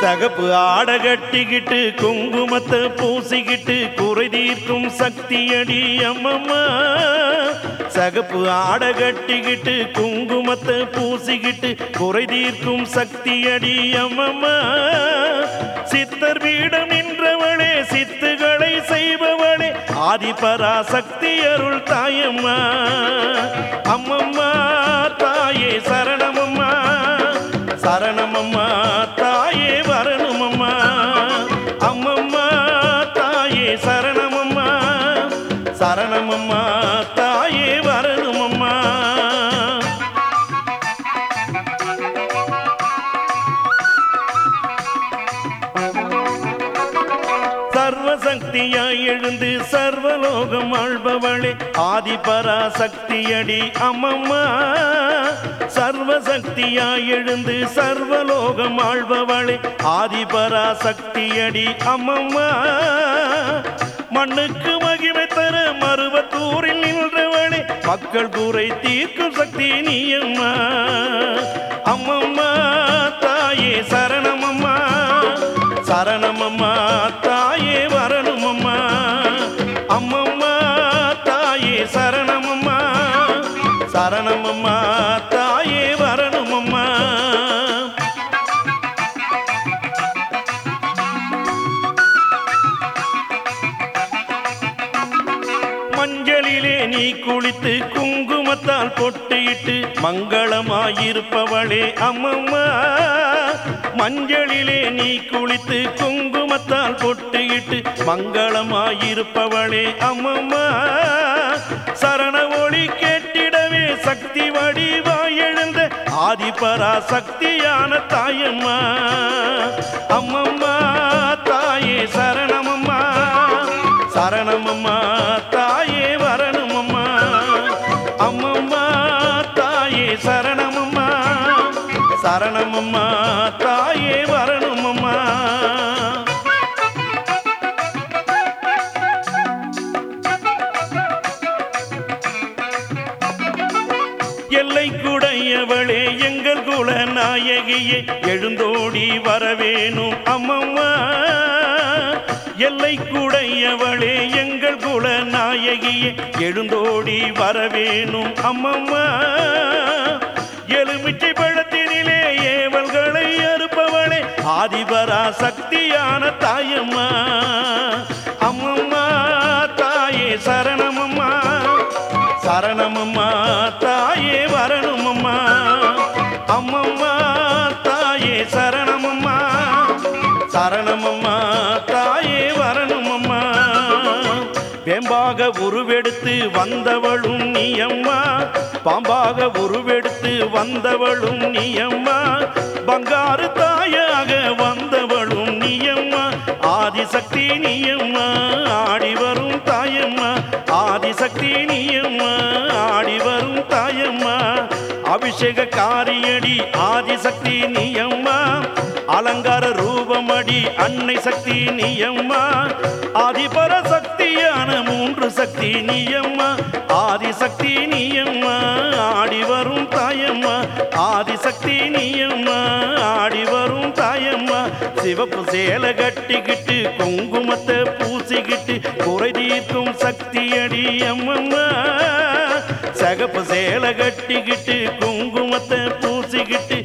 தகப்பு ஆட கட்டிக்கிட்டு குங்குமத்தை பூசிக்கிட்டு குறை தீர்க்கும் சக்தியடி அம்மம்மா சகப்பு ஆட கட்டிக்கிட்டு குங்குமத்தை பூசிக்கிட்டு குறை தீர்க்கும் சக்தியடி அம்மம்மா சித்தர் வீடம் நின்றவளே சித்துகளை செய்பவளே ஆதிபராசக்தி அருள் தாயம்மா அம்மம்மா தாயே சரணமம்மா சரணமம்மா தாயே வரணுமம்மா அம்மம்மா தாயே சரணமம்மா சரணமம்மா தாயே வரணுமம்மா சர்வசக்தியாய் எழுந்து சர்வலோகம் ஆள்பவளே ஆதிபராசக்தியடி அம்மம்மா சர்வசக்தியாய் எழுந்து சர்வலோகம் ஆள்பவளே ஆதிபராசக்தியடி அம்மம்மா மண்ணுக்கு மகிமை தர மருவத்தூரில் நின்றவளே மக்கள் கூரை தீர்க்கும் சக்தி நீ அம்மா அம்மம்மா தாயே சரணமம்மா சரணமம்மா தாயே வரணுமம்மா அம்மம்மா தாயே சரணமம்மா சரணமம்மா தாயே வரணுமம்மா மஞ்சளிலே நீ குளித்து குங்குமத்தால் பொட்டியிட்டு மங்களமாயிருப்பவளே அம்மம்மா மஞ்சளிலே நீ குளித்து குங்குமத்தால் பொட்டியிட்டு மங்களமாயிருப்பவளே அம்மம்மா சரண ஒளி கேட்டிடவே சக்தி வடிவாய் எழுந்த ஆதிபரா சக்தியான தாயம்மா அம்மம்மா தாயே சரணமம்மா சரணமம்மா தாயே வரணுமம்மா அம்மம்மா தாயே சரணமம்மா சரணமம்மா தாயே வரணுமம்மா எல்லை குடையவளே எங்கள் குல நாயகியே எழுந்தோடி வரவேணும் அம்மம்மா எல்லை குடையவளே எங்கள் குல நாயகியே எழுந்தோடி வரவேணும் அம்மம்மா எலுமிச்சை பழத்தினிலே ஏவல்களை அறுப்பவளே ஆதிபரா சக்தியான தாயம்மா அம்மம்மா தாயே சரணமம்மா சரணமம்மா தாயே வரணுமம்மா அம்மம்மா தாயே சரணமம்மா சரணமம்மா தாயே வரணுமம்மா வேம்பாக உருவெடுத்து வந்தவளும் நீ அம்மா பாம்பாக உருவெடுத்து வந்தவளும் நீ அம்மா பங்காரு தாயாக வந்தவளும் நீ அம்மா ஆதிசக்தி நீ அம்மா ஆடி வரும் தாயம்மா ஆதிசக்தி நீ அம்மா ஆடி வரும் தாயம்மா அபிஷேக காரியடி ஆதிசக்தி நீ அம்மா அலங்கார ரூபமடி அன்னை சக்தி நீ அம்மா ஆதிபர சக்தியான மூன்று சக்தி நீ அம்மா ஆதிசக்தி நீ அம்மா ஆடி வரும் தாயம்மா ஆதிசக்தி நீ அம்மா ஆடி வரும் தாயம்மா சிவப்பு சேலை கட்டிக்கிட்டு குங்குமத்தை பூசிக்கிட்டு குறை தீர்க்கும் சக்தியடி அம்மம்மா சகப்பு சேலை கட்டிக்கிட்டு குங்குமத்தை பூசிக்கிட்டு